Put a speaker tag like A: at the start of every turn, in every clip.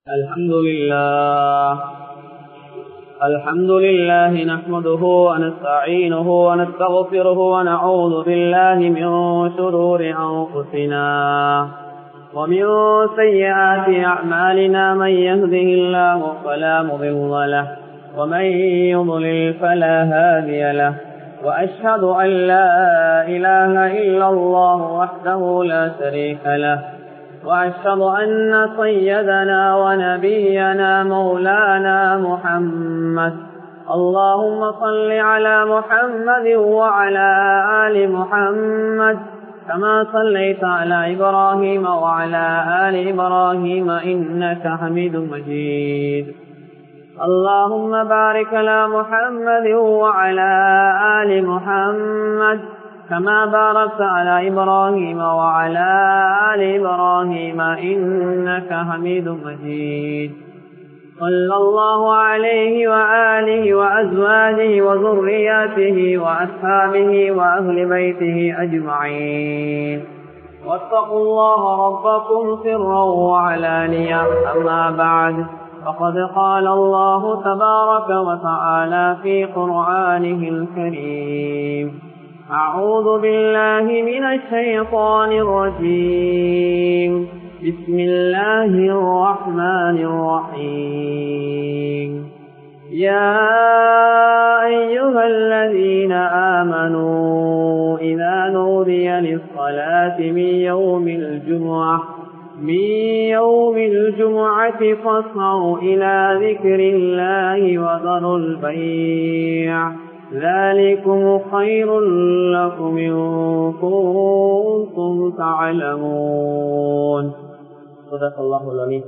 A: الحمد لله الحمد لله نحمده ونستعينه ونستغفره ونعوذ بالله من شرور أنفسنا ومن سيئات أعمالنا من يهده الله فلا مضل له ومن يضلل فلا هادي له وأشهد أن لا إله إلا الله وحده لا شريك له وأشهد أن سيدنا ونبينا مولانا محمد اللهم صل على محمد وعلى آل محمد كما صليت على إبراهيم وعلى آل إبراهيم إنك حميد مجيد اللهم بارك على محمد وعلى آل محمد كما باركت على إبراهيم وعلى آل إبراهيم إنك حميد مجيد صلى الله عليه وآله وأزواجه وذرياته وأصحابه وأهل بيته أجمعين واتقوا الله ربكم سرا وعلانيا أما بعد فقد قال الله تبارك وتعالى في قرآنه الكريم أعوذ بالله من الشيطان الرجيم بسم الله الرحمن الرحيم يا أيها الذين آمنوا إذا نودي للصلاة من يوم الجمعة من يوم الجمعة فاسعوا إلى ذكر الله وذروا البيع ذلكم خير لكم إن كنتم تعلمون صدق الله العليم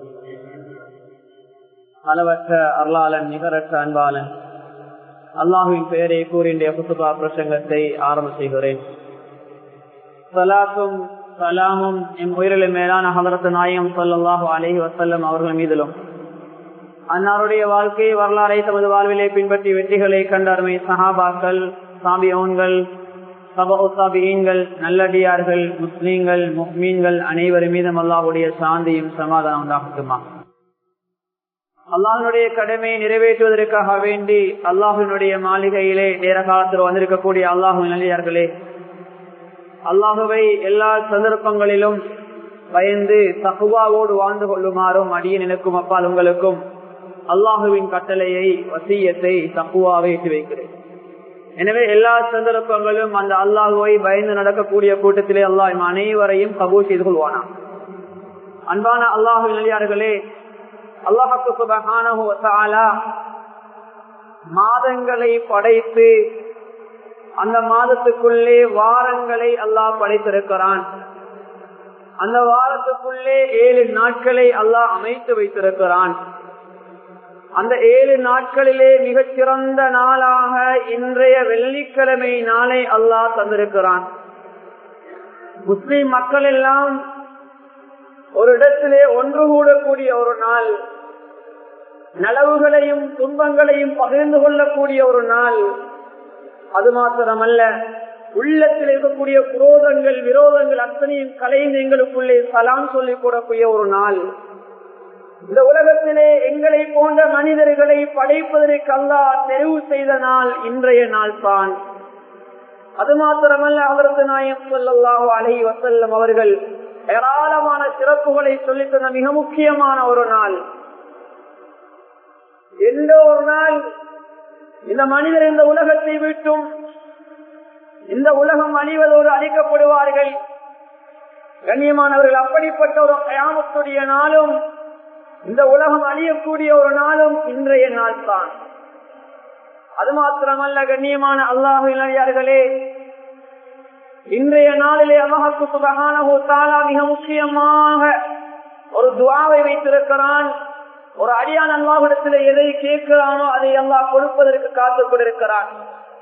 A: அளவற்ற அருளாளன் நிகரற்ற அன்பாளன் அல்லாஹுவின் பெயரை கூறிய குத்துபா பிரசங்கத்தை ஆரம்ப செய்கிறேன் சலாத்தும் சலாமும் என் உயிரிலும் மேலான ஹலரத்து நாயம் சொல்லாஹு அலஹி வசல்லம் அவர்கள் மீதிலும் அன்னாருடைய வாழ்க்கை வரலாறை தமது வாழ்விலே பின்பற்றி வெற்றிகளை கண்டார்மை சஹாபாக்கள் சாபியோன்கள் சபோசாபியன்கள் நல்லடியார்கள் முஸ்லீம்கள் முஹ்மீன்கள் அனைவரும் மீதும் அல்லாஹுடைய சாந்தியும் சமாதானம் உண்டாகட்டுமா அல்லாஹனுடைய கடமையை நிறைவேற்றுவதற்காக வேண்டி அல்லாஹினுடைய மாளிகையிலே நேர காலத்தில் வந்திருக்கக்கூடிய அல்லாஹு நல்லியார்களே அல்லாஹுவை எல்லா சந்தர்ப்பங்களிலும் பயந்து தகுவாவோடு வாழ்ந்து கொள்ளுமாறும் அடிய நினைக்கும் அப்பால் உங்களுக்கும் அல்லாஹுவின் கட்டளையை வசியத்தை தக்குவாவை எட்டி வைக்கிறேன் எனவே எல்லா சந்தர்ப்பங்களும் அந்த அல்லாஹுவை பயந்து நடக்கக்கூடிய கூட்டத்திலே அல்லாஹ் அனைவரையும் கபூ செய்து கொள்வானா அன்பான அல்லாஹு நிலையார்களே அல்லாஹுக்கு மாதங்களை படைத்து அந்த மாதத்துக்குள்ளே வாரங்களை அல்லாஹ் படைத்திருக்கிறான் அந்த வாரத்துக்குள்ளே ஏழு நாட்களை அல்லாஹ் அமைத்து வைத்திருக்கிறான் அந்த ஏழு நாட்களிலே மிகச் சிறந்த நாளாக இன்றைய வெள்ளிக்கிழமை நாளை அல்லாஹ் தந்திருக்கிறான் முஸ்லிம் மக்கள் எல்லாம் ஒரு இடத்திலே ஒன்று கூடக்கூடிய ஒரு நாள் நலவுகளையும் துன்பங்களையும் பகிர்ந்து கொள்ளக்கூடிய ஒரு நாள் அது மாத்திரமல்ல உள்ளத்தில் இருக்கக்கூடிய குரோதங்கள் விரோதங்கள் அத்தனையும் கலைந்து எங்களுக்குள்ளே சலாம் சொல்லிக் கூடக்கூடிய ஒரு நாள் இந்த உலகத்திலே எங்களை போன்ற மனிதர்களை படைப்பதற்கு அல்லா தெரிவு செய்த நாள் இன்றைய நாள் தான் அது மாத்திரமல்ல அவரது நாயம் சொல்லல்லாஹோ அலை வசல்லம் அவர்கள் ஏராளமான சிறப்புகளை சொல்லித் தந்த மிக முக்கியமான ஒரு நாள் எந்த ஒரு நாள் இந்த மனிதர் இந்த உலகத்தை விட்டும் இந்த உலகம் அழிவதோடு அழிக்கப்படுவார்கள் கண்ணியமானவர்கள் அப்படிப்பட்ட ஒரு கயாமத்துடைய நாளும் இந்த உலகம் அழியக்கூடிய ஒரு நாளும் இன்றைய நாள் தான் அது மாத்திரமல்ல கண்ணியமான அல்லாஹர்களே இன்றைய நாளிலே அல்லாஹுக்கு சுபகான மிக முக்கியமாக ஒரு துவாவை வைத்திருக்கிறான் ஒரு அடியான் அல்லாஹிடத்தில் எதை கேட்கிறானோ அதை அல்லாஹ் கொடுப்பதற்கு காத்துக் கொண்டிருக்கிறான்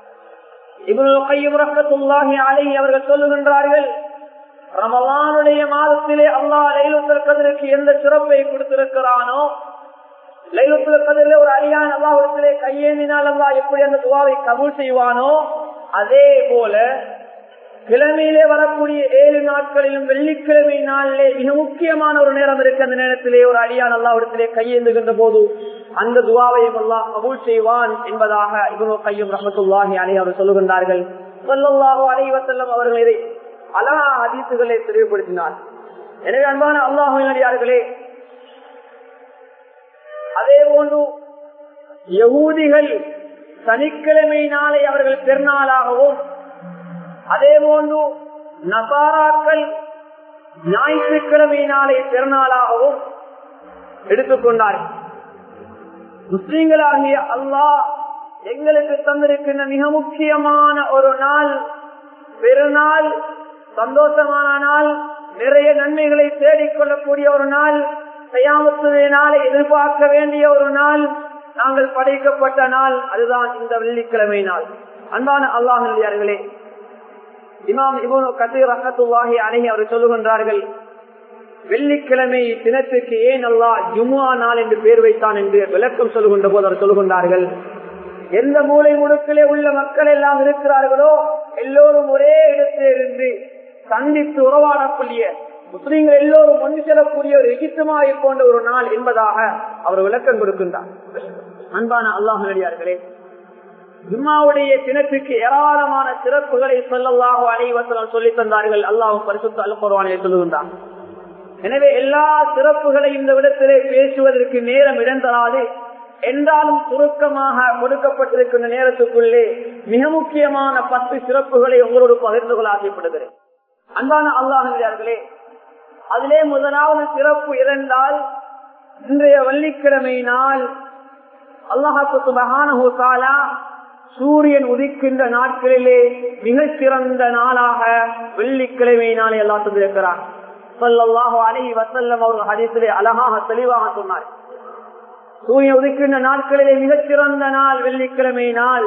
A: இவர்கள் அவர்கள் சொல்லுகின்றார்கள் ரமலானுடைய மாதத்திலே அல்லாஹ் லைலுத்தல் கதிருக்கு எந்த சிறப்பை கொடுத்திருக்கிறானோ லைலுத்தல் கதிரிலே ஒரு அடியான் அல்லாஹிடத்திலே கையேந்தினால் அல்லாஹ் எப்படி அந்த துவாவை கபூல் செய்வானோ அதே போல கிழமையிலே வரக்கூடிய ஏழு நாட்களிலும் வெள்ளிக்கிழமை நாளிலே மிக முக்கியமான ஒரு நேரம் இருக்கு அந்த நேரத்திலே ஒரு அடியான் அல்லாவிடத்திலே கையேந்துகின்ற போது அந்த துவாவையும் அல்லாஹ் கபூல் செய்வான் என்பதாக இவனோ கையும் ரஹமத்துல்லாஹி அலி அவர் சொல்லுகின்றார்கள் சொல்லல்லாஹோ அலைவசல்லம் அவர்கள் இதை அலா அதிசுகளை தெளிவுபடுத்தினார் எனவே அன்பான அல்லாஹினடியார்களே அதே போன்று யகூதிகள் சனிக்கிழமை நாளை அவர்கள் பெருநாளாகவும் அதே போன்று நசாராக்கள் ஞாயிற்றுக்கிழமை நாளை பெருநாளாகவும் எடுத்துக்கொண்டார்கள் முஸ்லீம்களாகிய அல்லாஹ் எங்களுக்கு தந்திருக்கின்ற மிக முக்கியமான ஒரு நாள் பெருநாள் சந்தோஷமான நாள் நிறைய நன்மைகளை தேடிக்கொள்ளக்கூடிய ஒரு நாள் செய்யாமத்துடைய நாளை எதிர்பார்க்க வேண்டிய ஒரு நாள் நாங்கள் படைக்கப்பட்ட நாள் அதுதான் இந்த வெள்ளிக்கிழமை நாள் அன்பான அல்லாஹர்களே இமாம் இவனு கசீர் ரஹத்துல்லாஹி அணுகி அவர் சொல்லுகின்றார்கள் வெள்ளிக்கிழமை தினத்துக்கு ஏன் அல்லா ஜுமுவா நாள் என்று பேர் வைத்தான் என்று விளக்கம் சொல்லுகின்ற போது அவர் சொல்லுகின்றார்கள் எந்த மூளை முடுக்கிலே உள்ள மக்கள் எல்லாம் இருக்கிறார்களோ எல்லோரும் ஒரே இடத்தில் இருந்து சந்தித்து உறவாடக்கூடிய முஸ்லீம்கள் எல்லோரும் ஒன்று செல்லக்கூடிய ஒரு எகித்துமாய் போன்ற ஒரு நாள் என்பதாக அவர் விளக்கம் கொடுக்கின்றார் அன்பான அல்லாஹடியார்களே ஜும்மாவுடைய தினத்துக்கு ஏராளமான சிறப்புகளை சொல்லல்லாஹோ அனைவசனம் சொல்லி தந்தார்கள் அல்லாஹும் பரிசுத்த அல்பருவானை சொல்லுகின்றான் எனவே எல்லா சிறப்புகளை இந்த விடத்திலே பேசுவதற்கு நேரம் இடந்தராது என்றாலும் சுருக்கமாக கொடுக்கப்பட்டிருக்கின்ற நேரத்துக்குள்ளே மிக முக்கியமான பத்து சிறப்புகளை உங்களோடு பகிர்ந்து கொள்ள ஆசைப்படுகிறேன் அன்பான அல்லாஹர்களே அதிலே முதலாவது சிறப்பு இருந்தால் இன்றைய வெள்ளிக்கிழமை நாள் அல்லாஹாக்கு மகானஹூசாலா சூரியன் உதிக்கின்ற நாட்களிலே மிக சிறந்த நாளாக வெள்ளிக்கிழமை நாளை எல்லாம் தந்திருக்கிறார் சொல்லல்லாஹோ அழகி வசல்லம் அவர்கள் ஹதீசிலே அழகாக தெளிவாக சொன்னார் சூரியன் உதிக்கின்ற நாட்களிலே மிகச் சிறந்த நாள் வெள்ளிக்கிழமை நாள்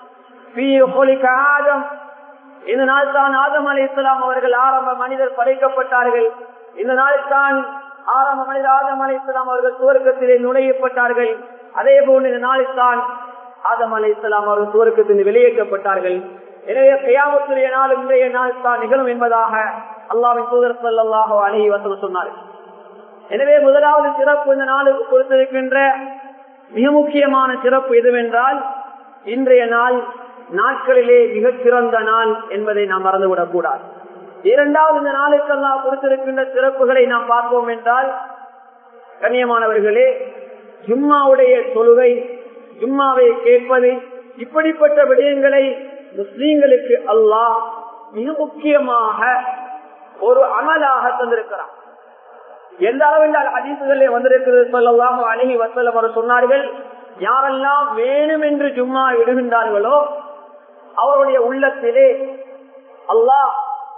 A: ஆதம் இந்த நாள் தான் ஆதம் அலி இஸ்லாம் அவர்கள் ஆரம்ப மனிதர் படைக்கப்பட்டார்கள் இந்த நாள் தான் ஆரம்ப மனிதர் ஆதம் அலி இஸ்லாம் அவர்கள் துவர்க்கத்திலே நுழையப்பட்டார்கள் அதே போன்று இந்த நாளில் தான் ஆதம் அலி இஸ்லாம் அவர்கள் துவர்க்கத்தில் வெளியேற்றப்பட்டார்கள் எனவே கையாமத்துடைய நாள் இன்றைய நாள் தான் நிகழும் என்பதாக அல்லாவின் தூதர் சொல்லாஹோ அணி வசனம் சொன்னார் எனவே முதலாவது சிறப்பு இந்த நாளுக்கு கொடுத்திருக்கின்ற மிக முக்கியமான சிறப்பு எதுவென்றால் இன்றைய நாள் நாட்களிலே மிகச் சிறந்த நாள் என்பதை நாம் மறந்துவிடக் கூடாது இரண்டாவது இந்த நாளுக்கெல்லாம் கொடுத்திருக்கின்ற சிறப்புகளை நாம் பார்ப்போம் என்றால் கண்ணியமானவர்களே ஜும்மாவுடைய தொழுகை ஜும்மாவை கேட்பது இப்படிப்பட்ட விடயங்களை முஸ்லீம்களுக்கு அல்லாஹ் மிக முக்கியமாக ஒரு அமலாக தந்திருக்கிறார் எந்த அளவென்றால் அதிசுகளே வந்திருக்கிறது சொல்லலாம் அணுகி வசலம் அவர் சொன்னார்கள் யாரெல்லாம் வேணும் என்று ஜும்மா விடுகின்றார்களோ அவருடைய உள்ளத்திலே அல்லாஹ்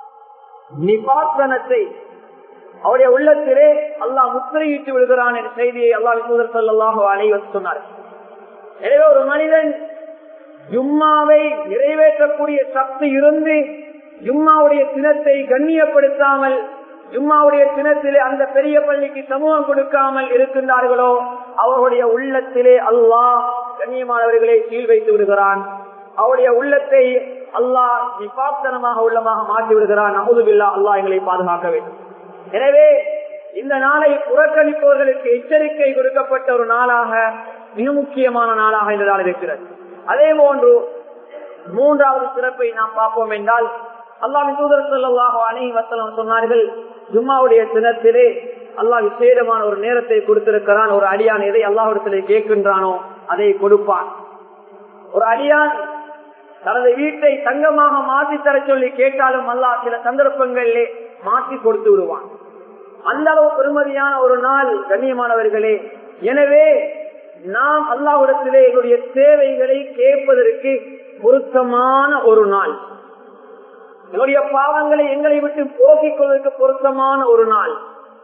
A: நிபாசனத்தை அவருடைய உள்ளத்திலே அல்லாஹ் முத்திரையிட்டு விடுகிறான் என்ற செய்தியை அல்லாஹ் தூதர் சொல்லாஹோ அனைவர் சொன்னார் எனவே ஒரு மனிதன் ஜும்மாவை நிறைவேற்றக்கூடிய சக்தி இருந்து ஜும்மாவுடைய தினத்தை கண்ணியப்படுத்தாமல் ஜும்மாவுடைய தினத்திலே அந்த பெரிய பள்ளிக்கு சமூகம் கொடுக்காமல் இருக்கின்றார்களோ அவருடைய உள்ளத்திலே அல்லாஹ் கண்ணியமானவர்களை கீழ் வைத்து விடுகிறான் அவருடைய உள்ளத்தை அல்லாஹ் நிபாத்தனமாக உள்ளமாக மாற்றி விடுகிறான் அமுதுபில்லா அல்லாஹ் எங்களை பாதுகாக்க வேண்டும் எனவே இந்த நாளை புறக்கணிப்பவர்களுக்கு எச்சரிக்கை கொடுக்கப்பட்ட ஒரு நாளாக மிக முக்கியமான நாளாக இந்த நாள் இருக்கிறது அதே போன்று மூன்றாவது சிறப்பை நாம் பார்ப்போம் என்றால் அல்லாஹ் தூதர் சொல்லாஹோ அணை வசலம் சொன்னார்கள் ஜும்மாவுடைய தினத்திலே அல்லாஹ் விசேடமான ஒரு நேரத்தை கொடுத்திருக்கிறான் ஒரு அடியான் எதை அல்லாஹிடத்திலே கேட்கின்றானோ அதை கொடுப்பான் ஒரு அடியான் தனது வீட்டை தங்கமாக மாற்றி தர சொல்லி கேட்டாலும் அல்லாஹ் சில சந்தர்ப்பங்களிலே மாற்றி கொடுத்து விடுவான் அந்த அளவு பெருமதியான ஒரு நாள் கண்ணியமானவர்களே எனவே நாம் அல்லாஹிடத்திலே எங்களுடைய தேவைகளை கேட்பதற்கு பொருத்தமான ஒரு நாள் என்னுடைய பாவங்களை எங்களை விட்டு போக்கிக் கொள்வதற்கு பொருத்தமான ஒரு நாள்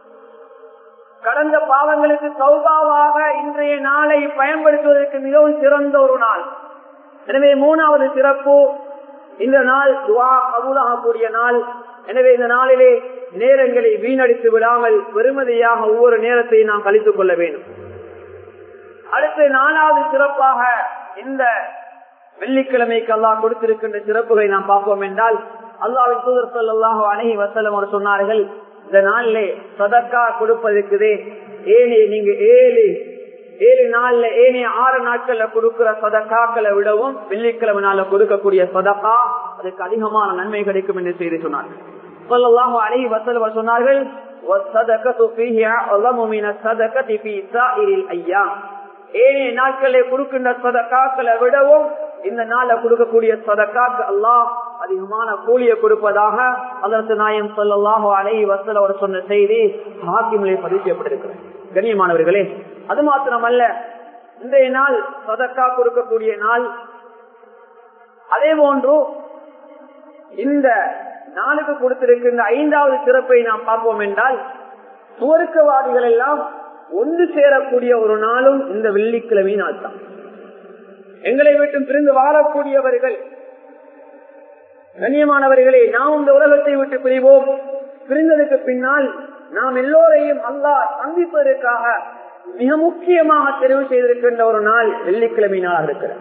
A: கடந்த பாவங்களுக்கு சௌபாவாக இன்றைய நாளை பயன்படுத்துவதற்கு மிகவும் சிறந்த ஒரு நாள் எனவே மூணாவது சிறப்பு இந்த நாள் துவா கபூலாகக்கூடிய நாள் எனவே இந்த நாளிலே நேரங்களை வீணடித்து விடாமல் பெருமதியாக ஒவ்வொரு நேரத்தையும் நாம் கழித்துக் கொள்ள வேண்டும் அடுத்து நாலாவது சிறப்பாக இந்த வெள்ளிக்கிழமைக்கு எல்லாம் கொடுத்திருக்கின்ற சிறப்புகளை நாம் பார்ப்போம் என்றால் அல்லாவின் தூதர் சொல்லாஹோ அணகி வசலம் அவர் சொன்னார்கள் இந்த நாள்ல சதக்கா கொடுப்பதற்குதே ஏனே நீங்க ஏழு ஏழு நாள்ல ஏனே ஆறு நாட்கள்ல கொடுக்கிற சதக்காக்களை விடவும் வெள்ளிக்கிழமை நாள்ல கொடுக்கக்கூடிய சதக்கா அதுக்கு அதிகமான நன்மை கிடைக்கும் என்று செய்து சொன்னார்கள் சொல்லலாம் அழகி வசல் சொன்னார்கள் ஏனைய நாட்களை கொடுக்கின்ற சதக்காக்களை விடவும் இந்த நாள கொடுக்கக்கூடிய சதக்காக்கு அல்லாஹ் அதிகமான கூலியை கொடுப்பதாக அதற்கு நாயம் சொல்லலாஹோ அலை வசல் அவர் சொன்ன செய்தி ஹாக்கிமிலே பதிவு செய்யப்பட்டிருக்கிறது கண்ணியமானவர்களே அது மாத்திரமல்ல இன்றைய நாள் சதக்கா கொடுக்கக்கூடிய நாள் அதே போன்று இந்த நாளுக்கு கொடுத்திருக்கின்ற ஐந்தாவது சிறப்பை நாம் பார்ப்போம் என்றால் சுவருக்கவாதிகள் எல்லாம் ஒன்று சேரக்கூடிய ஒரு நாளும் இந்த வெள்ளிக்கிழமை நாள் தான் எங்களை விட்டு பிரிந்து வாழக்கூடியவர்கள் கண்ணியமானவர்களே நாம் இந்த உலகத்தை விட்டு பிரிவோம் பிரிந்ததுக்கு பின்னால் நாம் எல்லோரையும் அல்லா சந்திப்பதற்காக மிக முக்கியமாக தெரிவு செய்திருக்கின்ற ஒரு நாள் வெள்ளிக்கிழமை நாளாக இருக்கிறது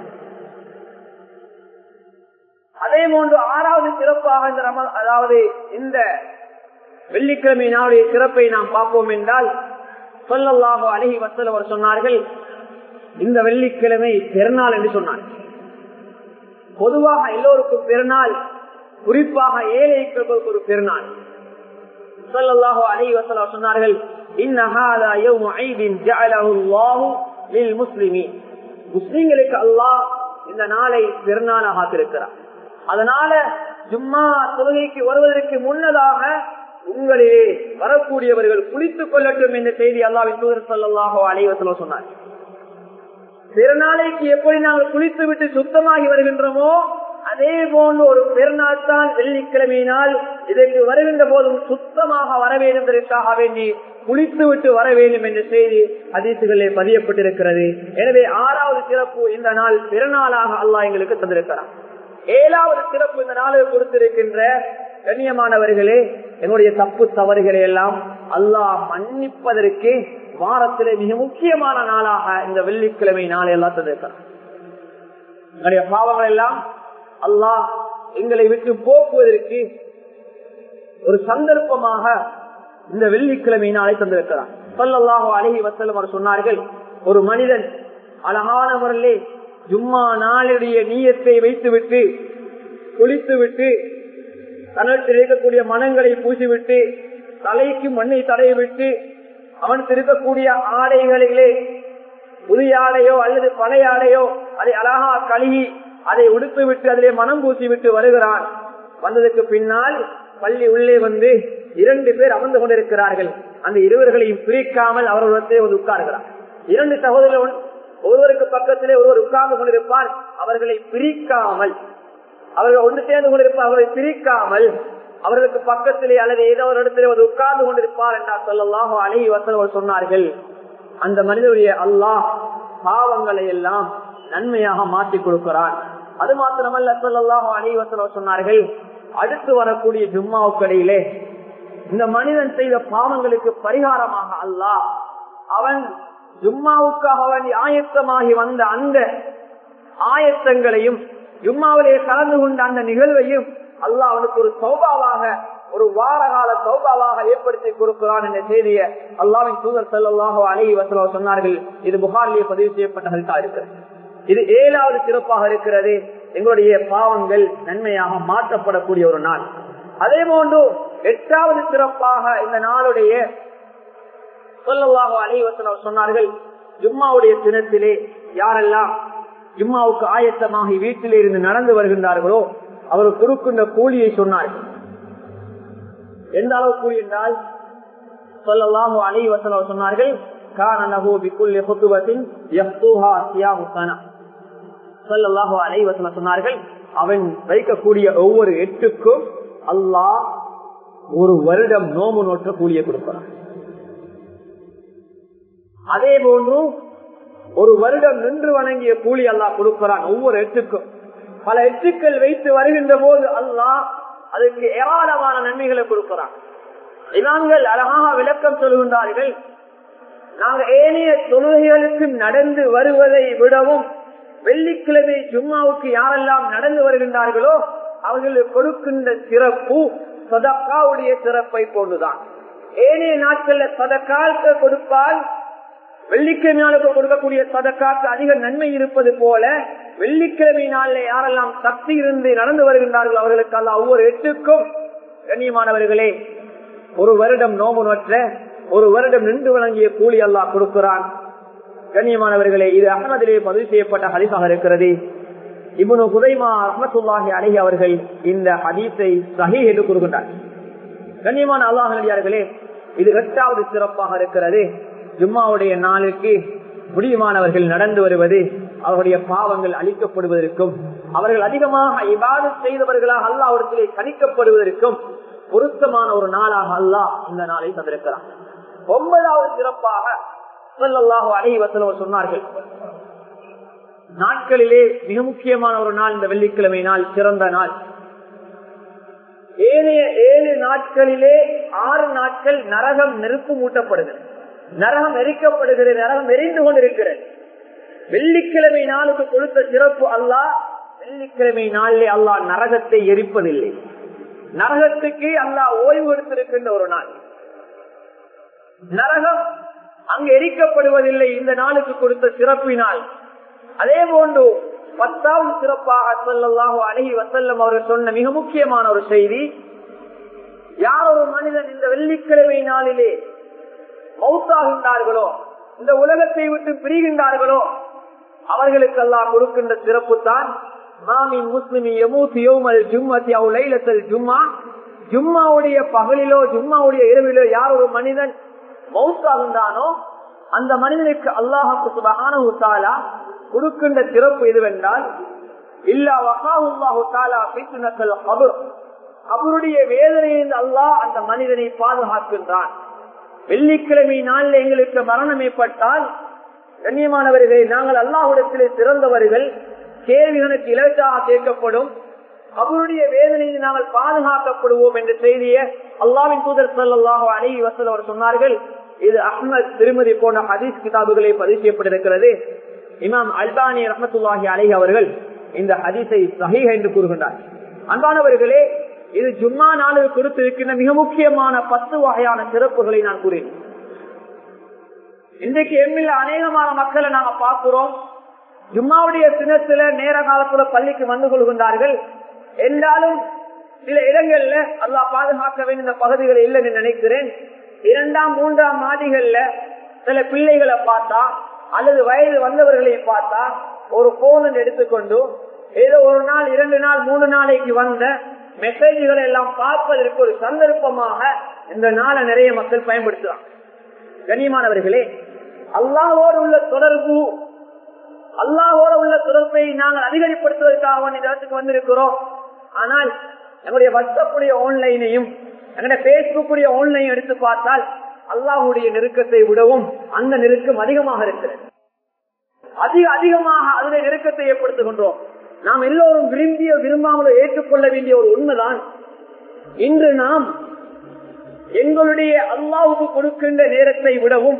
A: அதே போன்று ஆறாவது சிறப்பாக இந்த ரம அதாவது இந்த வெள்ளிக்கிழமை நாளுடைய சிறப்பை நாம் பார்ப்போம் என்றால் சொல்லல்லாக அழகி வசல் அவர் சொன்னார்கள் இந்த வெள்ளிக்கிழமை பெருநாள் என்று சொன்னார் பொதுவாக எல்லோருக்கும் பெருநாள் குறிப்பாக ஏழைக்கு ஒரு பெருநாள் சொல்லல்லாஹு அழகி வசல் அவர் சொன்னார்கள் முஸ்லிம்களுக்கு அல்லாஹ் இந்த நாளை பெருநாளாக ஆக்கிருக்கிறார் அதனால ஜும்மா தொழுகைக்கு வருவதற்கு முன்னதாக உங்களிலே வரக்கூடியவர்கள் குளித்துக் கொள்ளட்டும் என்ற செய்தி அல்லாவின் தூதர் சொல்லலாகோ அலைவசலோ சொன்னார் பெருநாளைக்கு எப்படி நாங்கள் குளித்து விட்டு சுத்தமாகி வருகின்றோமோ அதே போன்று ஒரு பெருநாள் தான் வெள்ளிக்கிழமையினால் இதற்கு வருகின்ற போதும் சுத்தமாக வர வேண்டும் என்பதற்காக வேண்டி குளித்து விட்டு வர வேண்டும் என்ற செய்தி அதிசுகளே பதியப்பட்டிருக்கிறது எனவே ஆறாவது சிறப்பு இந்த நாள் பெருநாளாக அல்லாஹ் எங்களுக்கு தந்திருக்கிறார் ஏழாவது சிறப்பு இந்த நாளில் கொடுத்திருக்கின்ற கண்ணியமானவர்களே என்னுடைய தப்பு தவறுகளை எல்லாம் அல்லாஹ் மன்னிப்பதற்கு வாரத்திலே மிக முக்கியமான நாளாக இந்த வெள்ளிக்கிழமை நாளை எல்லாம் தந்திருக்கிறார் என்னுடைய பாவங்கள் எல்லாம் அல்லாஹ் எங்களை விட்டு போக்குவதற்கு ஒரு சந்தர்ப்பமாக இந்த வெள்ளிக்கிழமை நாளை தந்திருக்கிறார் சொல்லல்லாஹோ அழகி வசலம் அவர் சொன்னார்கள் ஒரு மனிதன் அழகான முறையிலே ஜும்மா நாளுடைய நீயத்தை வைத்துவிட்டு குளித்துவிட்டு தனத்தில் இருக்கக்கூடிய மனங்களை பூசிவிட்டு தலைக்கு மண்ணை தடைய விட்டு அவன் இருக்கக்கூடிய ஆடைகளிலே புதிய ஆடையோ அல்லது பழைய ஆடையோ அதை அழகா கழுகி அதை உடுத்து விட்டு அதிலே மனம் பூசி விட்டு வருகிறான் வந்ததுக்கு பின்னால் பள்ளி உள்ளே வந்து இரண்டு பேர் அமர்ந்து கொண்டிருக்கிறார்கள் அந்த இருவர்களையும் பிரிக்காமல் அவர்களுடைய உட்காருகிறார் இரண்டு சகோதரர்கள் ஒருவருக்கு பக்கத்திலே ஒருவர் உட்கார்ந்து கொண்டிருப்பார் அவர்களை பிரிக்காமல் அவர்கள் ஒன்று சேர்ந்து கொண்டிருப்பார் அவர்களை பிரிக்காமல் அவர்களுக்கு பக்கத்திலே அல்லது ஏதோ ஒரு இடத்திலே ஒரு உட்கார்ந்து கொண்டிருப்பார் என்றால் சொல்லலாம் அழகி வசனவர் சொன்னார்கள் அந்த மனிதனுடைய அல்லாஹ் பாவங்களை எல்லாம் நன்மையாக மாற்றி கொடுக்கிறான் அது மாத்திரமல்ல சொல்லலாம் அழகி வசனவர் சொன்னார்கள் அடுத்து வரக்கூடிய ஜும்மாவுக்கடையிலே இந்த மனிதன் செய்த பாவங்களுக்கு பரிகாரமாக அல்லாஹ் அவன் ஜும்மாவுக்காக வேண்டி ஆயத்தமாகி வந்த அந்த ஆயத்தங்களையும் ஜும்மாவிலே கலந்து கொண்ட அந்த நிகழ்வையும் அல்லாஹ் அவனுக்கு ஒரு சௌபாவாக ஒரு வார கால சௌபாவாக ஏற்படுத்தி கொடுக்கிறான் என்ற செய்தியை அல்லாவின் தூதர் செல்லாஹோ அலி வசலோ சொன்னார்கள் இது புகாரிலே பதிவு செய்யப்பட்ட ஹரிதா இருக்கிறது இது ஏழாவது சிறப்பாக இருக்கிறது எங்களுடைய பாவங்கள் நன்மையாக மாற்றப்படக்கூடிய ஒரு நாள் அதே போன்று எட்டாவது சிறப்பாக இந்த நாளுடைய சொல்லலாக அலைவசனம் சொன்னார்கள் ஜும்மாவுடைய தினத்திலே யாரெல்லாம் ஜும்மாவுக்கு ஆயத்தமாகி வீட்டிலே இருந்து நடந்து வருகின்றார்களோ அவர் கொடுக்கின்ற கூலியை சொன்னார்கள் எந்த அளவு கூலி என்றால் சொல்லலாக அலைவசனம் சொன்னார்கள் சொன்னார்கள் அவன் வைக்கக்கூடிய ஒவ்வொரு எட்டுக்கும் அல்லாஹ் ஒரு வருடம் நோம்பு நோற்ற கூலியை கொடுக்கிறான் அதே போன்று ஒரு வருடம் நின்று வணங்கிய கூலி அல்லாஹ் கொடுக்கிறான் ஒவ்வொரு எட்டுக்கும் பல எட்டுக்கள் வைத்து வருகின்ற போது அல்லாஹ் அதுக்கு ஏராளமான நன்மைகளை கொடுக்கிறான் இமாம்கள் அழகாக விளக்கம் சொல்கின்றார்கள் நாங்க ஏனைய தொழுகைகளுக்கு நடந்து வருவதை விடவும் வெள்ளிக்கிழமை ஜும்மாவுக்கு யாரெல்லாம் நடந்து வருகின்றார்களோ அவர்களுக்கு கொடுக்கின்ற சிறப்பு சதக்காவுடைய சிறப்பை போன்றுதான் ஏனைய நாட்கள்ல சதக்காக்கு கொடுப்பால் வெள்ளிக்கிழமையாளுக்கு கொடுக்கக்கூடிய சதக்காக்கு அதிக நன்மை இருப்பது போல வெள்ளிக்கிழமை நாளில் யாரெல்லாம் சக்தி இருந்து நடந்து வருகின்றார்கள் அவர்களுக்கு அல்ல ஒவ்வொரு எட்டுக்கும் கண்ணியமானவர்களே ஒரு வருடம் நோம்பு நோற்ற ஒரு வருடம் நின்று வழங்கிய கூலி அல்லாஹ் கொடுக்கிறான் கண்ணியமானவர்களே இது அகமதிலே பதிவு செய்யப்பட்ட ஹரிசாக இருக்கிறது இவனு குதைமா அஹமத்துல்லாஹி அழகி அவர்கள் இந்த ஹதீஸை சஹி என்று கூறுகின்றார் கண்ணியமான அல்லாஹர்களே இது எட்டாவது சிறப்பாக இருக்கிறது ஜும்மாவுடைய நாளுக்கு முடியுமானவர்கள் நடந்து வருவது அவருடைய பாவங்கள் அளிக்கப்படுவதற்கும் அவர்கள் அதிகமாக இவ்வாறு செய்தவர்களாக அல்லாவிடத்திலே கணிக்கப்படுவதற்கும் பொருத்தமான ஒரு நாளாக அல்லாஹ் இந்த நாளை தந்திருக்கிறார் ஒன்பதாவது சிறப்பாக சொல்லல்லாஹு அலைவசலம் சொன்னார்கள் நாட்களிலே மிக முக்கியமான ஒரு நாள் இந்த வெள்ளிக்கிழமை நாள் சிறந்த நாள் ஏழைய ஏழு நாட்களிலே ஆறு நாட்கள் நரகம் நெருப்பு மூட்டப்படுகிறது நரகம் எரிக்கப்படுகிறது நரகம் எரிந்து கொண்டிருக்கிறது வெள்ளிக்கிழமை நாளுக்கு கொடுத்த சிறப்பு அல்லாஹ் வெள்ளிக்கிழமை நாளிலே அல்லாஹ் நரகத்தை எரிப்பதில்லை நரகத்துக்கு அல்லாஹ் ஓய்வு எடுத்திருக்கின்ற ஒரு நாள் நரகம் அங்கு எரிக்கப்படுவதில்லை இந்த நாளுக்கு கொடுத்த சிறப்பினால் அதே போன்று பத்தாவது சிறப்பாக சொல்லலாக அழகி வசல்லம் அவர்கள் சொன்ன மிக முக்கியமான ஒரு செய்தி யார் ஒரு மனிதன் இந்த வெள்ளிக்கிழமை நாளிலே மௌத்தாகின்றார்களோ இந்த உலகத்தை விட்டு பிரிகின்றார்களோ அவர்களுக்கு எல்லாம் கொடுக்கின்ற சிறப்பு தான் மாமின் முஸ்லிமி எமூத்தி யோமல் ஜும்மத்தி அவுலைலத்தல் ஜும்மா ஜும்மாவுடைய பகலிலோ ஜும்மாவுடைய இரவிலோ யார் ஒரு மனிதன் மௌத்தாகின்றானோ அந்த மனிதனுக்கு அல்லாஹு சுபஹானஹு தஆலா கொடுக்கின்ற சிறப்பு எதுவென்றால் இல்லா வகாஹுல்லாஹு தஆலா ஃபித்னத்துல் கபர் அவருடைய வேதனையில் அல்லாஹ் அந்த மனிதனை பாதுகாக்கின்றான் வெள்ளிக்கிழமை நாளில் எங்களுக்கு மரணம் ஏற்பட்டால் கண்ணியமானவர்களே நாங்கள் அல்லாஹுடத்திலே சிறந்தவர்கள் கேள்விகளுக்கு இலக்காக கேட்கப்படும் அவருடைய வேதனையில் நாங்கள் பாதுகாக்கப்படுவோம் என்ற செய்தியை அல்லாவின் தூதர் சல்லாஹு அலி வசல் அவர் சொன்னார்கள் இது அஹ்மத் திருமதி போன்ற ஹதீஸ் கிதாபுகளை பதிவு செய்யப்பட்டிருக்கிறது இமாம் அல்பானி ரஹமத்துல்லாஹி அலி அவர்கள் இந்த ஹதீஸை சஹீஹ் என்று கூறுகின்றார் அன்பானவர்களே இது ஜும்மா நாளில் கொடுத்திருக்கின்ற மிக முக்கியமான பத்து வகையான சிறப்புகளை நான் கூறினேன் இன்றைக்கு எம்மில் அநேகமான மக்களை நாங்க பார்க்கிறோம் ஜும்மாவுடைய சின்னத்துல நேர காலத்துல பள்ளிக்கு வந்து கொள்கின்றார்கள் என்றாலும் சில இடங்கள்ல அல்லா பாதுகாக்க வேண்டிய இந்த பகுதிகள் இல்லைன்னு நினைக்கிறேன் இரண்டாம் மூன்றாம் மாடிகள்ல சில பிள்ளைகளை பார்த்தா அல்லது வயது வந்தவர்களை பார்த்தா ஒரு போன் எடுத்துக்கொண்டு ஏதோ ஒரு நாள் இரண்டு நாள் மூணு நாளைக்கு வந்த மெசேஜ்களை எல்லாம் பார்ப்பதற்கு ஒரு சந்தர்ப்பமாக இந்த நாளை நிறைய மக்கள் பயன்படுத்துறாங்க கண்ணியமானவர்களே அல்லாவோடு உள்ள தொடர்பு அல்லாவோட உள்ள தொடர்பை நாங்கள் அதிகரிப்படுத்துவதற்காக இந்த இடத்துக்கு வந்திருக்கிறோம் ஆனால் நம்முடைய வாட்ஸ்அப்புடைய ஆன்லைனையும் எங்களுடைய பேஸ்புக்குடைய ஆன்லைன் எடுத்து பார்த்தால் அல்லாஹுடைய நெருக்கத்தை விடவும் அந்த நெருக்கம் அதிகமாக இருக்கிறது அதிக அதிகமாக அதனுடைய நெருக்கத்தை ஏற்படுத்துகின்றோம் நாம் எல்லோரும் விரும்பிய விரும்பாமலோ ஏற்றுக்கொள்ள வேண்டிய ஒரு உண்மைதான் இன்று நாம் எங்களுடைய அல்லாவுக்கு கொடுக்கின்ற நேரத்தை விடவும்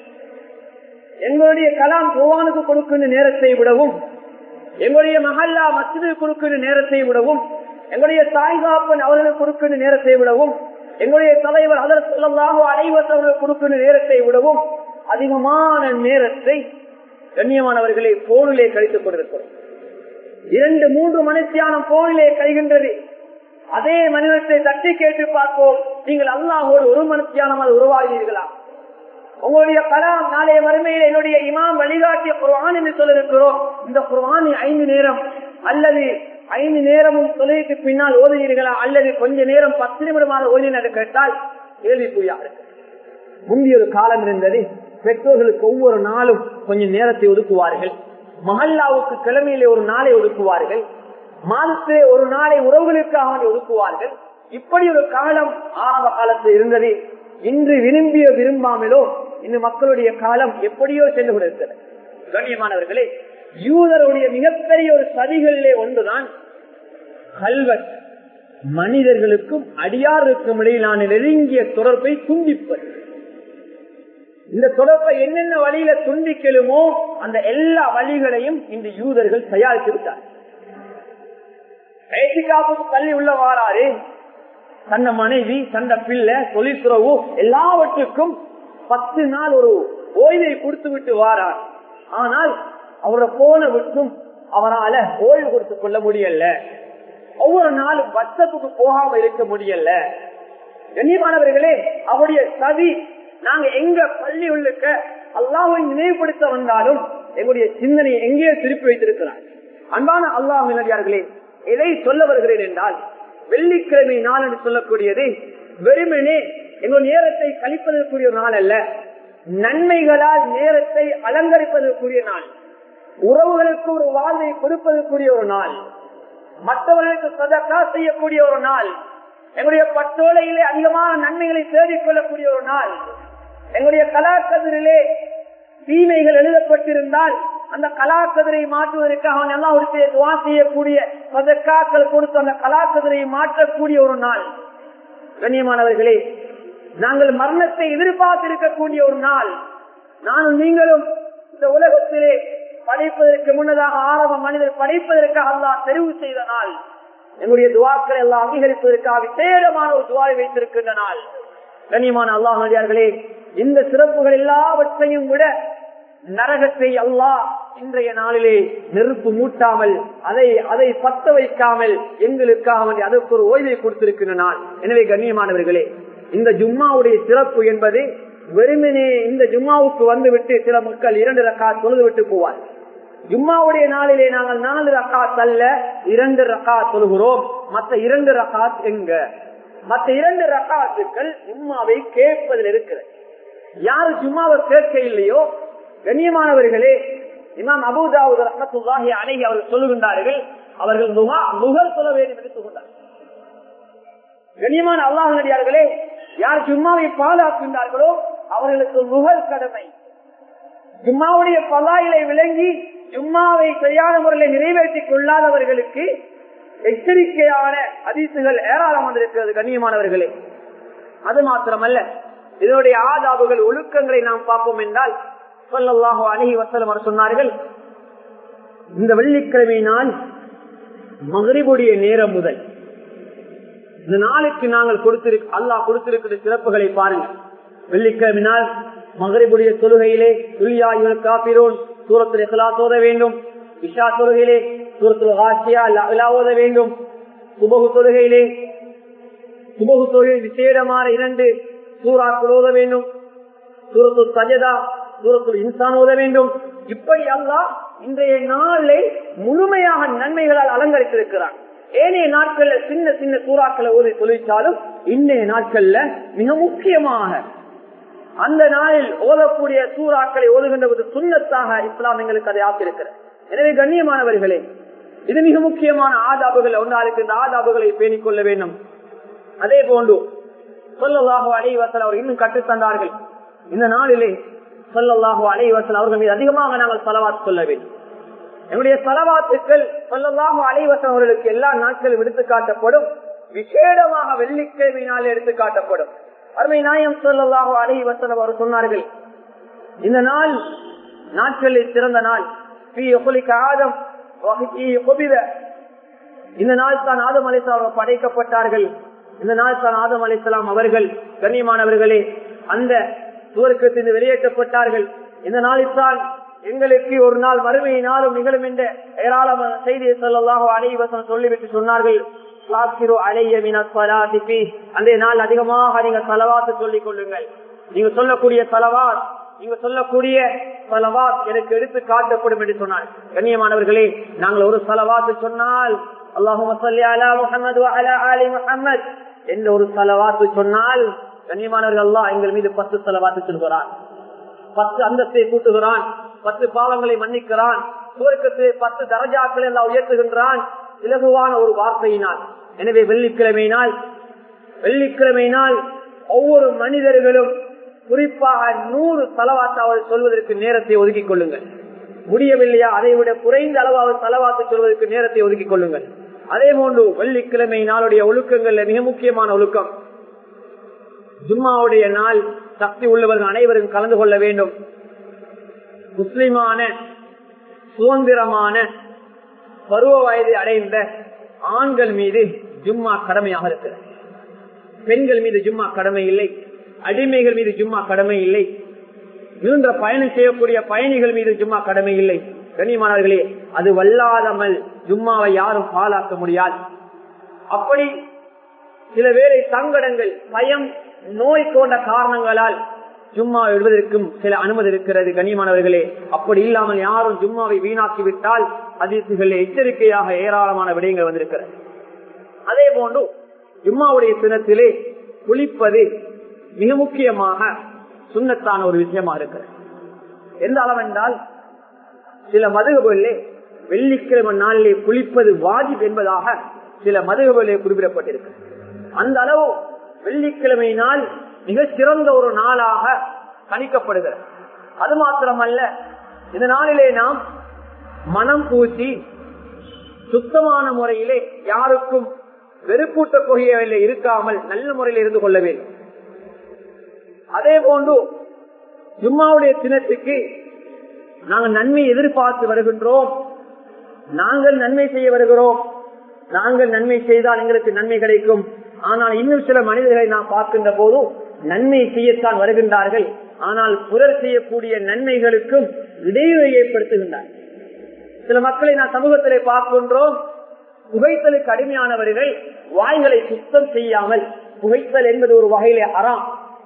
A: எங்களுடைய கலாம் குவானுக்கு கொடுக்கின்ற நேரத்தை விடவும் எங்களுடைய மஹல்லா மசிது கொடுக்கின்ற நேரத்தை விடவும் எங்களுடைய தாய்காப்பன் அவர்களுக்கு கொடுக்கின்ற நேரத்தை விடவும் எங்களுடைய தலைவர் அதர் சொல்லலாக அனைவர்கள் கொடுக்கின்ற நேரத்தை விடவும் அதிகமான நேரத்தை கண்ணியமானவர்களை போனிலே கழித்துக் கொண்டிருக்கிறோம் இரண்டு மூன்று மனுஷியானம் போனிலே கழிகின்றது அதே மனிதத்தை தட்டி கேட்டு பார்ப்போம் நீங்கள் அல்லாஹோடு ஒரு மனுஷியானம் அது உருவாகிறீர்களா உங்களுடைய கலாம் நாளைய வறுமையில் என்னுடைய இமாம் வழிகாட்டிய குர்வான் என்று சொல்லிருக்கிறோம் இந்த குர்வான் ஐந்து நேரம் அல்லது ஐந்து நேரமும் தொலைக்கு பின்னால் ஓதுவீர்களா அல்லது கொஞ்ச நேரம் பத்து நிமிடமாக ஓதினர் கேட்டால் கேள்விக்குறியா இருக்கு முந்தைய ஒரு காலம் இருந்தது பெற்றோர்களுக்கு ஒவ்வொரு நாளும் கொஞ்சம் நேரத்தை ஒதுக்குவார்கள் மஹல்லாவுக்கு கிழமையிலே ஒரு நாளை ஒதுக்குவார்கள் மாதத்திலே ஒரு நாளை உறவுகளுக்காக ஒதுக்குவார்கள் இப்படி ஒரு காலம் ஆரம்ப காலத்தில் இருந்தது இன்று விரும்பிய விரும்பாமலோ இந்த மக்களுடைய காலம் எப்படியோ சென்று கொண்டிருக்கிறது கண்ணியமானவர்களே யூதருடைய மிகப்பெரிய ஒரு சதிகளிலே ஒன்றுதான் கல்வத் மனிதர்களுக்கும் அடியாருக்கும் இடையிலான நெருங்கிய தொடர்பை துண்டிப்பது இந்த தொடர்பை என்னென்ன வழியில துண்டிக்கலுமோ அந்த எல்லா வழிகளையும் இந்த யூதர்கள் தயாரித்து விட்டார் ஏசிகாப்புக்கு பள்ளி உள்ள வாராரு தன்னை மனைவி தன்னை பிள்ளை தொழில்துறவு எல்லாவற்றுக்கும் பத்து நாள் ஒரு ஓய்வை கொடுத்து விட்டு வாரார் ஆனால் அவரை போன விட்டும் அவரால ஓய்வு கொடுத்துக் கொள்ள முடியல ஒவ்வொரு நாளும் வசத்துக்கு போகாம இருக்க முடியல கண்ணியமானவர்களே அவருடைய சதி நாங்க எங்க பள்ளி உள்ளுக்க அல்லாவை நினைவுபடுத்த வந்தாலும் எங்களுடைய சிந்தனையை எங்கேயோ திருப்பி வைத்திருக்கிறார் அன்பான அல்லாஹினடியார்களே எதை சொல்ல வருகிறேன் என்றால் வெள்ளிக்கிழமை நாள் என்று சொல்லக்கூடியது வெறுமனே எங்கள் நேரத்தை கழிப்பதற்குரிய நாள் அல்ல நன்மைகளால் நேரத்தை அலங்கரிப்பதற்குரிய நாள் உறவுகளுக்கு ஒரு வாழ்வை கொடுப்பதற்குரிய ஒரு நாள் மற்றவர்களுக்கு சதக்கா செய்யக்கூடிய ஒரு நாள் எங்களுடைய பட்டோலையிலே அதிகமான நன்மைகளை தேடிக் கொள்ளக்கூடிய ஒரு நாள் எங்களுடைய கலாக்கதிரிலே தீமைகள் எழுதப்பட்டிருந்தால் அந்த கலாக்கதிரை மாற்றுவதற்காக அவன் எல்லாம் ஒரு துவா செய்யக்கூடிய சதக்காக்கள் கொடுத்து அந்த கலாக்கதிரை மாற்றக்கூடிய ஒரு நாள் கண்ணியமானவர்களே நாங்கள் மரணத்தை எதிர்பார்த்திருக்கக்கூடிய ஒரு நாள் நானும் நீங்களும் இந்த உலகத்திலே படைப்பதற்கு முன்னதாக ஆரம்ப மனிதர் படைப்பதற்காக அல்லாஹ் தெரிவு செய்த நாள் எங்களுடைய துவாக்களை எல்லாம் அங்கீகரிப்பதற்காக விசேடமான ஒரு துவாரை வைத்திருக்கின்ற நாள் கண்ணியமான அல்லாஹ் நடிகார்களே இந்த சிறப்புகள் எல்லாவற்றையும் விட நரகத்தை அல்லாஹ் இன்றைய நாளிலே நெருப்பு மூட்டாமல் அதை அதை பத்த வைக்காமல் எங்களுக்காக அதற்கு ஒரு ஓய்வை கொடுத்திருக்கின்ற நாள் எனவே கண்ணியமானவர்களே இந்த ஜும்மாவுடைய சிறப்பு என்பது வெறுமனே இந்த ஜும்மாவுக்கு வந்துவிட்டு சில மக்கள் இரண்டு ரக்கா தொழுது விட்டு போவார் ஜும்மாவுடைய நாளிலே நாங்கள் நாலு ரக்காத் அல்ல இரண்டு ரக்கா தொழுகிறோம் மற்ற இரண்டு ரக்காத் எங்க மற்ற இரண்டு ரக்காத்துக்கள் ஜும்மாவை கேட்பதில் இருக்கிறது யாரு ஜும்மாவை கேட்க இல்லையோ கண்ணியமானவர்களே இமாம் அபுதாவுத் ரஹத்துல்லாஹி அலைஹி அவர்கள் சொல்லுகின்றார்கள் அவர்கள் முகல் சொல்ல வேண்டும் என்று சொல்கின்றார்கள் கண்ணியமான அல்லாஹ் நடிகார்களே யார் ஜும்மாவை பாதுகாக்கின்றார்களோ அவர்களுக்கு முகல் கடமை ஜும்மாவுடைய பலாயிலை விளங்கி ஜும்மாவை சரியான முறையில் நிறைவேற்றிக் கொள்ளாதவர்களுக்கு எச்சரிக்கையான அதிசுகள் ஏராளம் வந்திருக்கிறது கண்ணியமானவர்களே அது மாத்திரமல்ல இதனுடைய ஆதாபுகள் ஒழுக்கங்களை நாம் பார்ப்போம் என்றால் சொல்லல்லாஹோ அணுகி வசலம் அவர் சொன்னார்கள் இந்த வெள்ளிக்கிழமை நாள் மகரிபுடைய நேரம் முதல் இந்த நாளுக்கு நாங்கள் கொடுத்திரு அல்லாஹ் கொடுத்திருக்கிற சிறப்புகளை பாருங்கள் வெள்ளிக்கிழமை நாள் மகரிபுடைய தொழுகையிலே துல்லியாயுள் காப்பிரோன் சூரத்தில் எசலாத் ஓத வேண்டும் இஷா தொழுகையிலே சூரத்தில் ஹாசியா அல்லா ஓத வேண்டும் சுபகு தொழுகையிலே சுபகு தொழுகை விசேடமான இரண்டு சூறாக்கள் ஓத வேண்டும் சூரத்து சஜதா சூரத்துல் இன்சான் ஓத வேண்டும் இப்படி அல்லாஹ் இன்றைய நாளை முழுமையாக நன்மைகளால் அலங்கரித்திருக்கிறான் ஏனைய நாட்கள்ல சின்ன சின்ன சூறாக்களை ஓதி தொழிற்சாலும் இன்றைய நாட்கள்ல மிக முக்கியமாக அந்த நாளில் ஓதக்கூடிய சூறாக்களை ஓதுகின்ற ஒரு சுண்ணத்தாக இஸ்லாம் எங்களுக்கு அதை ஆக்கியிருக்கிறது எனவே கண்ணியமானவர்களே இது மிக முக்கியமான ஆதாபுகள் ஒன்றாருக்கு இந்த ஆதாபுகளை பேணிக் கொள்ள வேண்டும் அதே போன்று சொல்லலாக அலைவசல் அவர் இன்னும் கற்றுத்தந்தார்கள் இந்த நாளிலே சொல்லலாக அலைவசல் அவர்கள் மீது அதிகமாக நாங்கள் செலவாத்து சொல்ல வேண்டும் என்னுடைய செலவாத்துக்கள் சொல்லலாக அலைவசம் அவர்களுக்கு எல்லா நாட்களும் எடுத்து காட்டப்படும் விசேடமாக வெள்ளிக்கிழமை நாள் எடுத்து காட்டப்படும் அருமை நாயம் சொல்லலாக அலைவசம் அவர் சொன்னார்கள் இந்த நாள் நாட்களில் சிறந்த நாள் ஆதம் இந்த நாள் தான் ஆதம் அலிஸ்லாம் படைக்கப்பட்டார்கள் இந்த நாள் தான் ஆதம் அலிஸ்லாம் அவர்கள் கண்ணியமானவர்களே அந்த சுவர்க்கத்தின் வெளியேற்றப்பட்டார்கள் இந்த நாளில் தான் எங்களுக்கு ஒரு நாள் மறுமை நாளும் நிகழும் என்ற ஏராளமான செய்தியை சொல்லலாக அனைவசம் சொல்லிவிட்டு சொன்னார்கள் அந்த நாள் அதிகமாக நீங்க செலவாத்து சொல்லிக் கொள்ளுங்கள் நீங்க சொல்லக்கூடிய செலவாத் நீங்க சொல்லக்கூடிய சலவாத் எனக்கு எடுத்து காட்டப்படும் என்று சொன்னார் கண்ணியமானவர்களே நாங்கள் ஒரு சலவாத்து சொன்னால் முகமது என்ற ஒரு சலவாத்து சொன்னால் கண்ணியமானவர்கள் அல்லாஹ் எங்கள் மீது பத்து செலவாத்து சொல்கிறான் பத்து அந்தஸ்தை கூட்டுகிறான் பத்து பாவங்களை மன்னிக்கிறான் சுவர்க்கத்திலே பத்து தரஜாக்களை எல்லாம் உயர்த்துகின்றான் இலகுவான ஒரு வார்த்தையினால் எனவே வெள்ளிக்கிழமையினால் வெள்ளிக்கிழமையினால் ஒவ்வொரு மனிதர்களும் குறிப்பாக நூறு தலவாத்தாவது சொல்வதற்கு நேரத்தை ஒதுக்கிக் கொள்ளுங்கள் முடியவில்லையா அதை விட குறைந்த அளவாவது தலவாத்து சொல்வதற்கு நேரத்தை ஒதுக்கிக் கொள்ளுங்கள் அதே போன்று வெள்ளிக்கிழமை நாளுடைய ஒழுக்கங்கள்ல மிக முக்கியமான ஒழுக்கம் ஜும்மாவுடைய நாள் சக்தி உள்ளவர்கள் அனைவரும் கலந்து கொள்ள வேண்டும் முஸ்லிமான சுதந்திரமான பருவ வயதை அடைந்த ஆண்கள் மீது ஜும்மா கடமையாக இருக்கிறது பெண்கள் மீது ஜும்மா கடமை இல்லை அடிமைகள் மீது ஜும்மா கடமை இல்லை நீண்ட பயணம் செய்யக்கூடிய பயணிகள் மீது ஜும்மா கடமை இல்லை கண்ணியமானவர்களே அது வல்லாதமல் ஜும்மாவை யாரும் பாலாக்க முடியாது அப்படி சில வேளை சங்கடங்கள் பயம் நோய் போன்ற காரணங்களால் ஜும்மா எழுவதற்கும் சில அனுமதி இருக்கிறது கண்ணியமானவர்களே அப்படி இல்லாமல் யாரும் ஜும்மாவை வீணாக்கி விட்டால் அதிர்ச்சிகள் எச்சரிக்கையாக ஏராளமான விடயங்கள் வந்திருக்கிறது அதே போன்று ஜும்மாவுடைய தினத்திலே குளிப்பது மிக முக்கியமாக சுண்ணத்தான ஒரு விஷயமா இருக்கிறது எந்த அளவென்றால் சில மதுகபுகளிலே வெள்ளிக்கிழமை நாளிலே குளிப்பது வாஜிப் என்பதாக சில மதுகபுகளிலே குறிப்பிடப்பட்டிருக்கு அந்த அளவு வெள்ளிக்கிழமை நாள் மிக சிறந்த ஒரு நாளாக கணிக்கப்படுகிறது அது மாத்திரமல்ல இந்த நாளிலே நாம் மனம் பூசி சுத்தமான முறையிலே யாருக்கும் வெறுப்பூட்டக்கூடிய இருக்காமல் நல்ல முறையில் இருந்து கொள்ள வேண்டும் அதே போன்று ஜும்மாவுடைய தினத்துக்கு நாங்கள் நன்மை எதிர்பார்த்து வருகின்றோம் நாங்கள் நன்மை செய்ய வருகிறோம் நாங்கள் நன்மை செய்தால் எங்களுக்கு நன்மை கிடைக்கும் ஆனால் இன்னும் சில மனிதர்களை நாம் பார்க்கின்ற போது நன்மை செய்யத்தான் வருகின்றார்கள் ஆனால் புறர் செய்யக்கூடிய நன்மைகளுக்கும் இடையூறை ஏற்படுத்துகின்றார் சில மக்களை நான் சமூகத்திலே பார்க்கின்றோம் புகைத்தலுக்கு அடிமையானவர்கள் வாய்களை சுத்தம் செய்யாமல் புகைத்தல் என்பது ஒரு வகையிலே அறாம்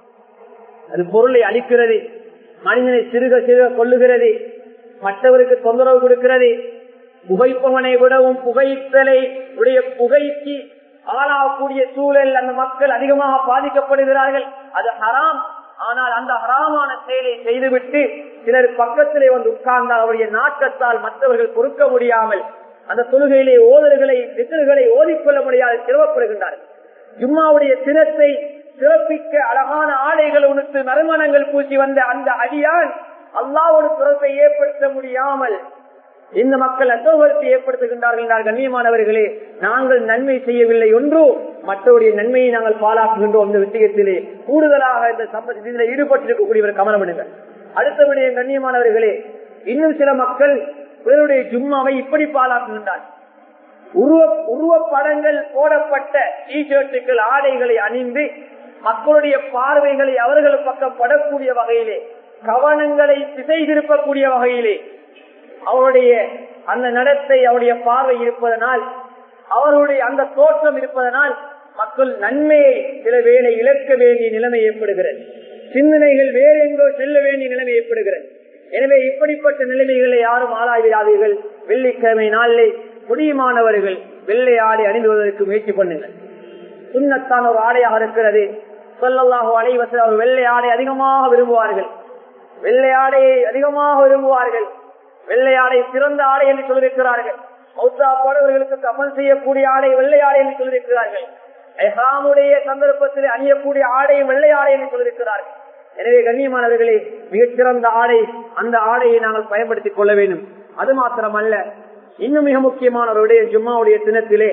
A: அது பொருளை அளிக்கிறது மனிதனை சிறுக சிறுக கொள்ளுகிறது மற்றவருக்கு தொந்தரவு கொடுக்கிறது புகைப்பவனை விடவும் புகைத்தலை உடைய புகைக்கு ஆளாகக்கூடிய சூழல் அந்த மக்கள் அதிகமாக பாதிக்கப்படுகிறார்கள் அது ஹராம் ஆனால் அந்த ஹராமான செயலை செய்துவிட்டு சிலர் பக்கத்திலே வந்து உட்கார்ந்தால் அவருடைய நாட்டத்தால் மற்றவர்கள் பொறுக்க முடியாமல் அந்த தொழுகையிலே ஓதல்களை வித்தல்களை ஓதிக்கொள்ள முடியாது சிரமப்படுகின்றார்கள் ஜும்மாவுடைய தினத்தை சிறப்பிக்க அழகான ஆடைகள் உனக்கு நறுமணங்கள் பூசி வந்த அந்த அடியான் அல்லாவோட சிறப்பை ஏற்படுத்த முடியாமல் இந்த மக்கள் அசோகத்தை ஏற்படுத்துகின்றார்கள் கண்ணியமானவர்களே நாங்கள் நன்மை செய்யவில்லை ஒன்றோ மற்றவருடைய நன்மையை நாங்கள் பாலாக்குகின்றோம் இந்த விஷயத்திலே கூடுதலாக இந்த சம்பளத்தில் ஈடுபட்டிருக்கக்கூடியவர் கவனமிடுங்கள் அடுத்தபடி கண்ணியமானவர்களே இன்னும் சில மக்கள் பிறருடைய ஜும்மாவை இப்படி பாலாக்குகின்றார் உருவ உருவப்படங்கள் போடப்பட்ட டிஷர்ட்டுகள் ஆடைகளை அணிந்து மக்களுடைய பார்வைகளை அவர்கள் பக்கம் படக்கூடிய வகையிலே கவனங்களை திசை திருப்பக்கூடிய வகையிலே அவருடைய அந்த நடத்தை அவருடைய பார்வை இருப்பதனால் அவருடைய அந்த தோற்றம் இருப்பதனால் மக்கள் நன்மையை சில வேலை இழக்க வேண்டிய நிலைமை ஏற்படுகிறது சிந்தனைகள் வேற எங்கோ செல்ல வேண்டிய நிலைமை ஏற்படுகிறது எனவே இப்படிப்பட்ட நிலைமைகளை யாரும் ஆராய்கிறாதீர்கள் வெள்ளிக்கிழமை நாளிலே முடியுமானவர்கள் வெள்ளை ஆடை அணிந்துவதற்கு முயற்சி பண்ணுங்கள் சுண்ணத்தான் ஒரு ஆடையாக இருக்கிறது சொல்லல்லாஹோ அலைவசல் அவர் வெள்ளை ஆடை அதிகமாக விரும்புவார்கள் வெள்ளை ஆடையை அதிகமாக விரும்புவார்கள் வெள்ளை ஆடை சிறந்த ஆடை என்று சொல்லியிருக்கிறார்கள் மௌத்தா போனவர்களுக்கு அமல் செய்யக்கூடிய ஆடை வெள்ளை ஆடை என்று சொல்லியிருக்கிறார்கள் எஹாமுடைய சந்தர்ப்பத்தில் அணியக்கூடிய ஆடையும் வெள்ளை ஆடை என்று சொல்லியிருக்கிறார்கள் எனவே கண்ணியமானவர்களே மிகச்சிறந்த ஆடை அந்த ஆடையை நாங்கள் பயன்படுத்திக் கொள்ள வேண்டும் அது மாத்திரமல்ல இன்னும் மிக முக்கியமான ஒரு விடயம் ஜும்மாவுடைய தினத்திலே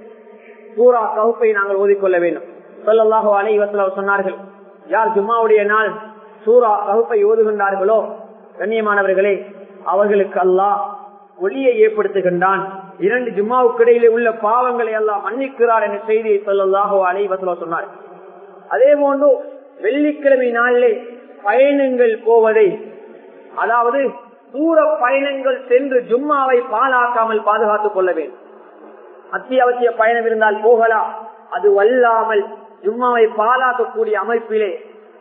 A: சூரா கவுப்பை நாங்கள் ஓதிக்கொள்ள வேண்டும் சொல்லல்லாஹோ அலை வசல சொன்னார்கள் யார் ஜும்மாவுடைய நாள் சூரா கவுப்பை ஓதுகின்றார்களோ கண்ணியமானவர்களே அவர்களுக்கு அல்லாஹ் ஒளியை ஏற்படுத்துகின்றான் இரண்டு ஜும்மாவுக்கு இடையிலே உள்ள பாவங்களை எல்லாம் மன்னிக்கிறார் என்ற செய்தியை சொல்லல்லாஹோ அலை வசல சொன்னார் அதே போன்று வெள்ளிக்கிழமை நாளிலே பயணங்கள் போவதை அதாவது தூர பயணங்கள் சென்று ஜும்மாவை பாலாக்காமல் பாதுகாத்துக் கொள்ள வேண்டும் அத்தியாவசிய பயணம் இருந்தால் போகலாம் அது வல்லாமல் ஜும்மாவை பாலாக்கக்கூடிய அமைப்பிலே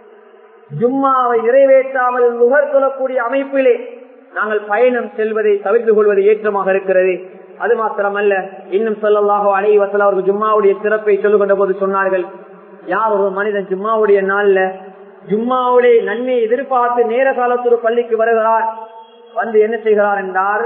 A: ஜும்மாவை நிறைவேற்றாமல் நுகர் சொல்லக்கூடிய அமைப்பிலே நாங்கள் பயணம் செல்வதை தவிர்த்து கொள்வது ஏற்றமாக இருக்கிறது அது மாத்திரமல்ல இன்னும் சொல்லலாக அலை வசல அவர்கள் ஜும்மாவுடைய சிறப்பை சொல்லுகின்ற போது சொன்னார்கள் யார் ஒரு மனிதன் ஜும்மாவுடைய நாள்ல ஜும்மாவுடைய நன்மையை எதிர்பார்த்து நேர காலத்தொரு பள்ளிக்கு வருகிறார் வந்து என்ன செய்கிறார் என்றால்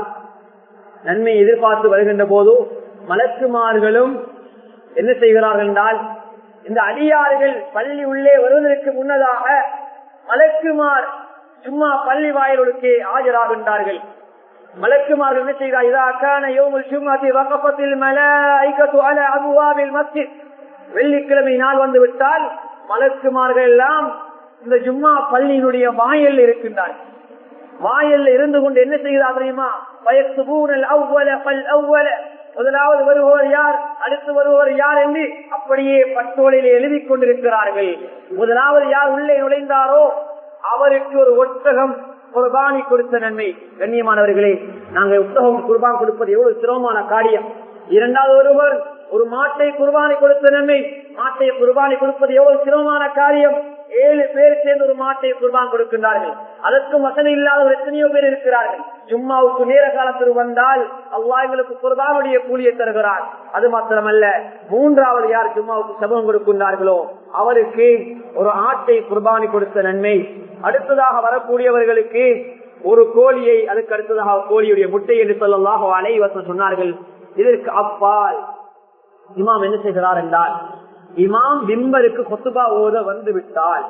A: நன்மை எதிர்பார்த்து வருகின்ற போது மலக்குமார்களும் என்ன செய்கிறார்கள் என்றால் இந்த அடியார்கள் பள்ளி உள்ளே வருவதற்கு முன்னதாக மலக்குமார் சும்மா பள்ளி வாயிலுக்கு ஆஜராகின்றார்கள் மலக்குமார்கள் என்ன செய்கிறார் இதாக்கான யோமுல் சும்மாத்தி வக்கப்பத்தில் மல ஐக்கத்து அல அபுவாவில் மஸ்ஜித் வெள்ளிக்கிழமை நாள் வந்து விட்டால் மலக்குமார்கள் எல்லாம் இந்த ஜும்மா பள்ளியினுடைய வாயல் இருக்கின்றார் வாயல்ல இருந்து கொண்டு என்ன செய்கிறார் தெரியுமா முதலாவது வருபவர் யார் அடுத்து வருபவர் யார் என்று அப்படியே பட்டோலில் எழுதி கொண்டிருக்கிறார்கள் முதலாவது யார் உள்ளே நுழைந்தாரோ அவருக்கு ஒரு ஒட்டகம் குர்பானி கொடுத்த நன்மை கண்ணியமானவர்களே நாங்கள் புத்தகம் குர்பான் கொடுப்பது எவ்வளவு சிரமமான காரியம் இரண்டாவது ஒருவர் ஒரு மாட்டை குர்பானி கொடுத்த நன்மை மாட்டை குர்பானி கொடுப்பது எவ்வளவு சிரமமான காரியம் ஏழு பேர் சேர்ந்து ஒரு மாட்டை குர்பான் கொடுக்கின்றார்கள் அதற்கும் வசதி இல்லாத எத்தனையோ பேர் இருக்கிறார்கள் ஜும்மாவுக்கு நேர காலத்தில் வந்தால் அல்லா எங்களுக்கு குர்பானுடைய கூலியை தருகிறார் அது மாத்திரமல்ல மூன்றாவது யார் ஜும்மாவுக்கு சபகம் கொடுக்கின்றார்களோ அவருக்கு ஒரு ஆட்டை குர்பானி கொடுத்த நன்மை அடுத்ததாக வரக்கூடியவர்களுக்கு ஒரு கோழியை அதுக்கு அடுத்ததாக கோழியுடைய முட்டை என்று சொல்லலாம் அலைவசம் சொன்னார்கள் இதற்கு அப்பால் இமாம் என்ன செய்கிறார் என்றால் இமாம் பிம்பருக்கு கொத்துபா ஓத வந்து விட்டால்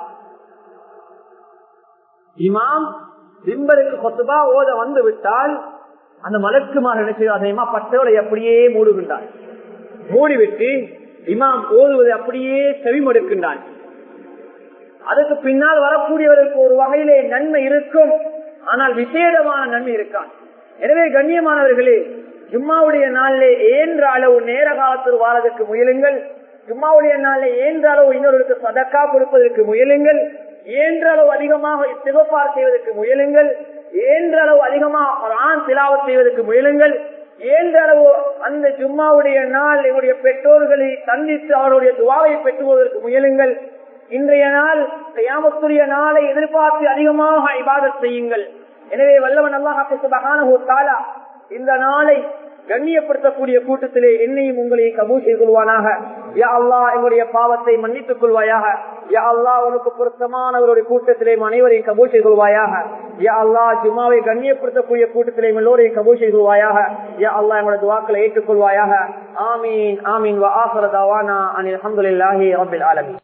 A: இமாம் பிம்பருக்கு கொத்துபா ஓத வந்து விட்டால் அந்த மலக்குமார் என்ன செய்வார் பட்டோலை அப்படியே மூடுகின்றார் மூடிவிட்டு இமாம் ஓதுவதை அப்படியே செவிமடுக்கின்றான் அதுக்கு பின்னால் வரக்கூடியவருக்கு ஒரு வகையிலே நன்மை இருக்கும் ஆனால் விசேடமான நன்மை இருக்கான் எனவே கண்ணியமானவர்களே ஜும்மாவுடைய நாளிலே ஏன்ற அளவு நேர காலத்தில் வாழதற்கு முயலுங்கள் ஜும்மாவுடைய நாளிலே ஏன்ற அளவு இன்னொருக்கு சதக்கா கொடுப்பதற்கு முயலுங்கள் ஏன்ற அளவு அதிகமாக சிவப்பார் செய்வதற்கு முயலுங்கள் ஏன்ற அளவு அதிகமாக ஆண் திலாவத் செய்வதற்கு முயலுங்கள் ஏன்ற அளவு அந்த ஜும்மாவுடைய நாள் எங்களுடைய பெற்றோர்களை சந்தித்து அவருடைய துவாவை பெற்றுவதற்கு முயலுங்கள் இன்றைய நாள் கியாமத்துடைய நாளை எதிர்பார்த்து அதிகமாக இபாதத் செய்யுங்கள் எனவே வல்லவன் அல்லாஹால இந்த நாளை கண்ணியப்படுத்தக்கூடிய கூட்டத்திலே என்னையும் உங்களையும் கபூல் செய்து கொள்வானாக யா அல்லா எங்களுடைய பாவத்தை மன்னித்துக் கொள்வாயாக யா அல்லா உனக்கு பொருத்தமானவருடைய கூட்டத்திலே அனைவரையும் கபூல் செய்து கொள்வாயாக யா அல்லா ஜும்மாவை கண்ணியப்படுத்தக்கூடிய கூட்டத்திலே எல்லோரையும் கபூல் செய்து கொள்வாயாக யா அல்லா எங்களுடைய துவாக்களை ஏற்றுக்கொள்வாயாக ஆமீன் ஆமீன் வா ஆசர தாவானா அனில் அஹமதுல்லாஹி ரபில் ஆலமீன்